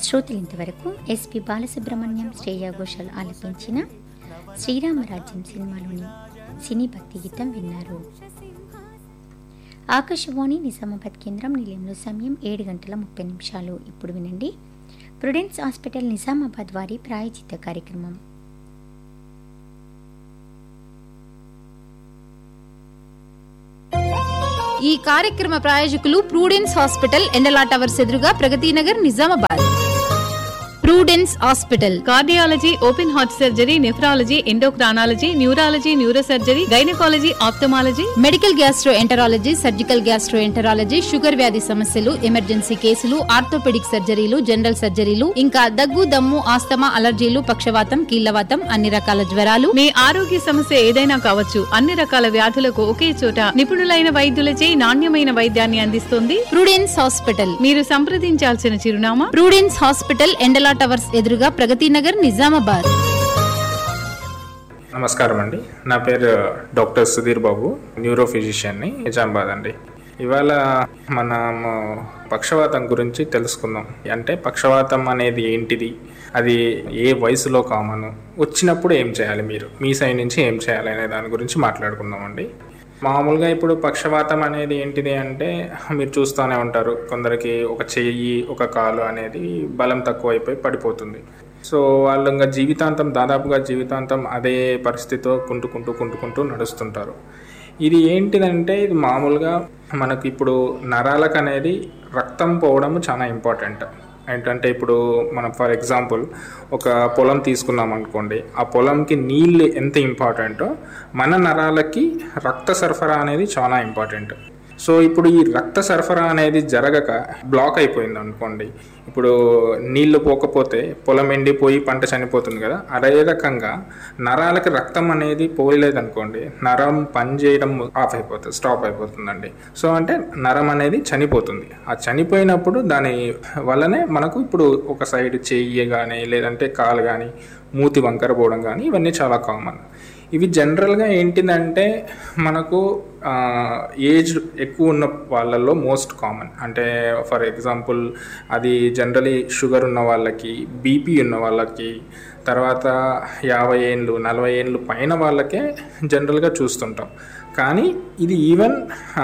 శ్రోతలు ఇంతవరకు ఎస్పి బాలసుబ్రహ్మణ్యం శ్రేయా ఘోషాల్ ఆలపించిన శ్రీరామరాజ్యం సినిమాలోని సినీ భక్తి గీతం విన్నారు ఆకాశవాణి నిజామాబాద్ కేంద్రం నిలయంలో సమయం ఏడు గంటల ముప్పై నిమిషాలు ఇప్పుడు వినండి ప్రుడెన్స్ హాస్పిటల్ నిజామాబాద్ వారి ప్రాయోజిత కార్యక్రమం ఈ కార్యక్రమ ప్రాయోజకులు ప్రూడెన్స్ హాస్పిటల్ ఎండలా టవర్స్ ఎదురుగా Pragathi Nagar Nizamabad Prudence hospital cardiology open heart surgery nephrology endocrinology neurology neurosurgery gynaecology ophthalmology medical gastroenterology surgical gastroenterology sugar వ్యాధి సమస్యలు ఎమర్జెన్సీ కేసులు ఆర్థోపెడిక్ సర్జరీలు జనరల్ సర్జరీలు ఇంకా దగ్గు దమ్ము ఆస్తమా అలర్జీలు పక్షవాతం కీళ్లవాతం అన్ని రకాల జ్వరాలు మీ ఆరోగ్య సమస్య ఏదైనా కావచ్చు అన్ని రకాల వ్యాధులకు ఒకే చోట నిపుణులైన వైద్యులచే నాణ్యమైన వైద్యాన్ని అందిస్తుంది ప్రూడెన్స్ హాస్పిటల్ మీరు సంప్రదించాల్సిన చిరునామా ప్రూడెన్స్ హాస్పిటల్ ఎండలా టవర్స్ ఎదురుగా ప్రగతి నగర్ నిజామాబాద్ నమస్కారం అండి నా పేరు డాక్టర్ సుధీర్ బాబు న్యూరో ఫిజిషియన్ని నిజామాబాద్ అండి ఇవాళ మనము పక్షవాతం గురించి తెలుసుకుందాం అంటే పక్షవాతం అనేది ఏంటిది అది ఏ వయసులో కామన్ వచ్చినప్పుడు ఏం చేయాలి మీరు మీ సైడ్ నుంచి ఏం చేయాలి అనే దాని గురించి మాట్లాడుకుందామండి మామూలుగా ఇప్పుడు పక్షవాతం అనేది ఏంటిది అంటే మీరు చూస్తూనే ఉంటారు కొందరికి ఒక చెయ్యి ఒక కాలు అనేది బలం తక్కువైపోయి పడిపోతుంది సో వాళ్ళు ఇంకా జీవితాంతం దాదాపుగా జీవితాంతం అదే పరిస్థితితో కుంటుకుంటూ కుంటుకుంటూ నడుస్తుంటారు ఇది ఏంటిదంటే ఇది మామూలుగా మనకు ఇప్పుడు నరాలకు అనేది రక్తం పోవడం చాలా ఇంపార్టెంట్ ఏంటంటే ఇప్పుడు మనం ఫర్ ఎగ్జాంపుల్ ఒక పొలం తీసుకున్నాం అనుకోండి ఆ పొలంకి నీళ్ళు ఎంత ఇంపార్టెంటో మన నరాలకి రక్త సరఫరా అనేది చాలా ఇంపార్టెంట్ సో ఇప్పుడు ఈ రక్త సరఫరా అనేది జరగక బ్లాక్ అయిపోయింది అనుకోండి ఇప్పుడు నీళ్లు పోకపోతే పొలం ఎండిపోయి పంట చనిపోతుంది కదా అదే రకంగా నరాలకి రక్తం అనేది పోయలేదనుకోండి నరం పని చేయడం ఆఫ్ అయిపోతుంది స్టాప్ అయిపోతుందండి సో అంటే నరం అనేది చనిపోతుంది ఆ చనిపోయినప్పుడు దాని వల్లనే మనకు ఇప్పుడు ఒక సైడ్ చెయ్యి కానీ లేదంటే కాలు కానీ మూతి వంకర పోవడం కానీ ఇవన్నీ చాలా కామన్ ఇవి జనరల్గా ఏంటిదంటే మనకు ఏజ్ ఎక్కువ ఉన్న వాళ్ళల్లో మోస్ట్ కామన్ అంటే ఫర్ ఎగ్జాంపుల్ అది జనరలీ షుగర్ ఉన్న వాళ్ళకి బీపీ ఉన్న వాళ్ళకి తర్వాత యాభై ఏళ్ళు నలభై ఏళ్ళు పైన వాళ్ళకే జనరల్గా చూస్తుంటాం కానీ ఇది ఈవెన్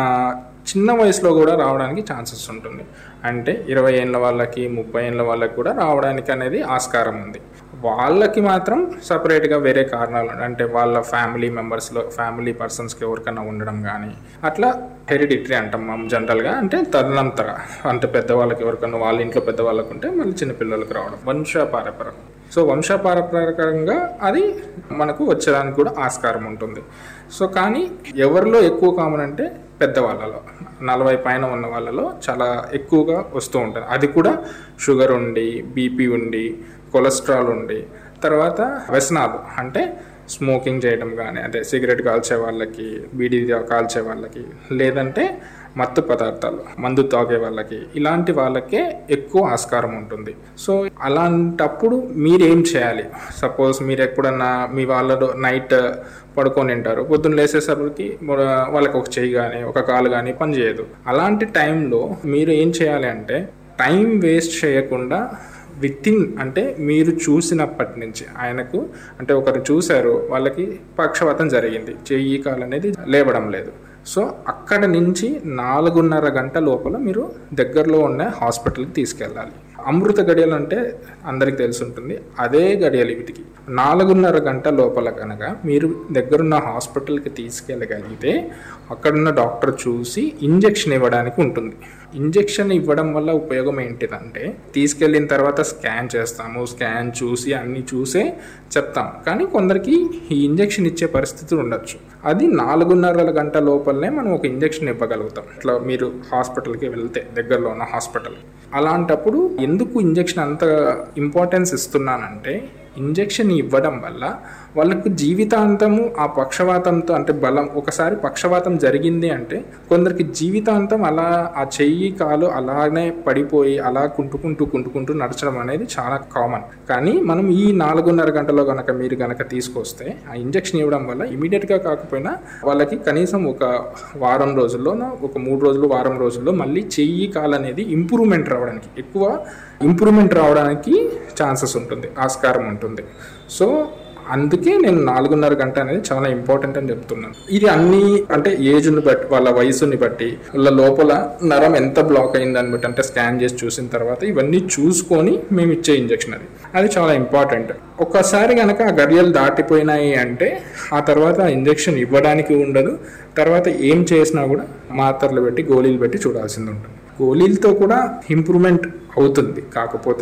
చిన్న వయసులో కూడా రావడానికి ఛాన్సెస్ ఉంటుంది అంటే ఇరవై ఏళ్ళ వాళ్ళకి ముప్పై ఏళ్ళ వాళ్ళకి కూడా రావడానికి అనేది ఆస్కారం ఉంది వాళ్ళకి మాత్రం సపరేట్గా వేరే కారణాలు అంటే వాళ్ళ ఫ్యామిలీ మెంబర్స్లో ఫ్యామిలీ పర్సన్స్కి ఎవరికైనా ఉండడం కానీ అట్లా హెరిడిటరీ అంటాం మనం జనరల్గా అంటే తదనంతర అంటే పెద్దవాళ్ళకి ఎవరికైనా వాళ్ళ ఇంట్లో పెద్దవాళ్ళకు ఉంటే మళ్ళీ చిన్నపిల్లలకు రావడం వంశపారపరం సో వంశపారపరకంగా అది మనకు వచ్చేదానికి కూడా ఆస్కారం ఉంటుంది సో కానీ ఎవరిలో ఎక్కువ కామన్ అంటే పెద్దవాళ్ళలో నలభై పైన ఉన్న వాళ్ళలో చాలా ఎక్కువగా వస్తూ ఉంటుంది అది కూడా షుగర్ ఉండి బీపీ ఉండి కొలెస్ట్రాల్ ఉండి తర్వాత వ్యసనాలు అంటే స్మోకింగ్ చేయడం కానీ అదే సిగరెట్ కాల్చే వాళ్ళకి బీడీ కాల్చే వాళ్ళకి లేదంటే మత్తు పదార్థాలు మందు తాగే వాళ్ళకి ఇలాంటి వాళ్ళకే ఎక్కువ ఆస్కారం ఉంటుంది సో అలాంటప్పుడు మీరేం చేయాలి సపోజ్ మీరు ఎప్పుడన్నా మీ వాళ్ళలో నైట్ పడుకొని ఉంటారు పొద్దున్న లేసేసరికి వాళ్ళకి ఒక చెయ్యి కానీ ఒక కాలు కానీ పనిచేయదు అలాంటి టైంలో మీరు ఏం చేయాలి అంటే టైం వేస్ట్ చేయకుండా వితిన్ అంటే మీరు చూసినప్పటి నుంచి ఆయనకు అంటే ఒకరు చూశారు వాళ్ళకి పక్షవాతం జరిగింది చెయ్యి కాలు అనేది లేవడం లేదు సో అక్కడ నుంచి నాలుగున్నర గంట లోపల మీరు దగ్గరలో ఉన్న హాస్పిటల్కి తీసుకెళ్ళాలి అమృత గడియలు అంటే అందరికి తెలిసి ఉంటుంది అదే గడియలు వీటికి నాలుగున్నర గంట లోపల కనుక మీరు దగ్గరున్న హాస్పిటల్కి తీసుకెళ్ళగలిగితే అక్కడున్న డాక్టర్ చూసి ఇంజెక్షన్ ఇవ్వడానికి ఉంటుంది ఇంజెక్షన్ ఇవ్వడం వల్ల ఉపయోగం ఏంటిదంటే తీసుకెళ్ళిన తర్వాత స్కాన్ చేస్తాము స్కాన్ చూసి అన్ని చూసే చెప్తాం కానీ కొందరికి ఈ ఇంజెక్షన్ ఇచ్చే పరిస్థితి ఉండొచ్చు అది నాలుగున్నర గంట లోపలనే మనం ఒక ఇంజెక్షన్ ఇవ్వగలుగుతాం ఇట్లా మీరు హాస్పిటల్కి వెళ్తే దగ్గరలో ఉన్న హాస్పిటల్ అలాంటప్పుడు ఎందుకు ఇంజెక్షన్ అంత ఇంపార్టెన్స్ ఇస్తున్నానంటే ఇంజెక్షన్ ఇవ్వడం వల్ల వాళ్ళకు జీవితాంతము ఆ పక్షవాతంతో అంటే బలం ఒకసారి పక్షవాతం జరిగింది అంటే కొందరికి జీవితాంతం అలా ఆ చెయ్యి కాలు అలానే పడిపోయి అలా కుంటుకుంటూ కుంటుకుంటూ నడచడం అనేది చాలా కామన్ కానీ మనం ఈ నాలుగున్నర గంటలో కనుక మీరు కనుక తీసుకొస్తే ఆ ఇంజెక్షన్ ఇవ్వడం వల్ల ఇమీడియట్గా కాకపోయినా వాళ్ళకి కనీసం ఒక వారం రోజుల్లోనో ఒక మూడు రోజులు వారం రోజుల్లో మళ్ళీ చెయ్యి కాలు అనేది ఇంప్రూవ్మెంట్ రావడానికి ఎక్కువ ఇంప్రూవ్మెంట్ రావడానికి ఛాన్సెస్ ఉంటుంది ఆస్కారం ఉంటుంది సో అందుకే నేను నాలుగున్నర గంట అనేది చాలా ఇంపార్టెంట్ అని చెప్తున్నాను ఇది అన్ని అంటే ఏజ్ని బట్టి వాళ్ళ వయసుని బట్టి వాళ్ళ లోపల నరం ఎంత బ్లాక్ అయిందని బట్టి అంటే స్కాన్ చేసి చూసిన తర్వాత ఇవన్నీ చూసుకొని మేము ఇచ్చే ఇంజెక్షన్ అది అది చాలా ఇంపార్టెంట్ ఒక్కసారి కనుక ఆ గడియలు దాటిపోయినాయి అంటే ఆ తర్వాత ఇంజెక్షన్ ఇవ్వడానికి ఉండదు తర్వాత ఏం చేసినా కూడా మాత్రలు పెట్టి గోళీలు పెట్టి చూడాల్సింది ఉంటుంది గోళీలతో కూడా ఇంప్రూవ్మెంట్ అవుతుంది కాకపోతే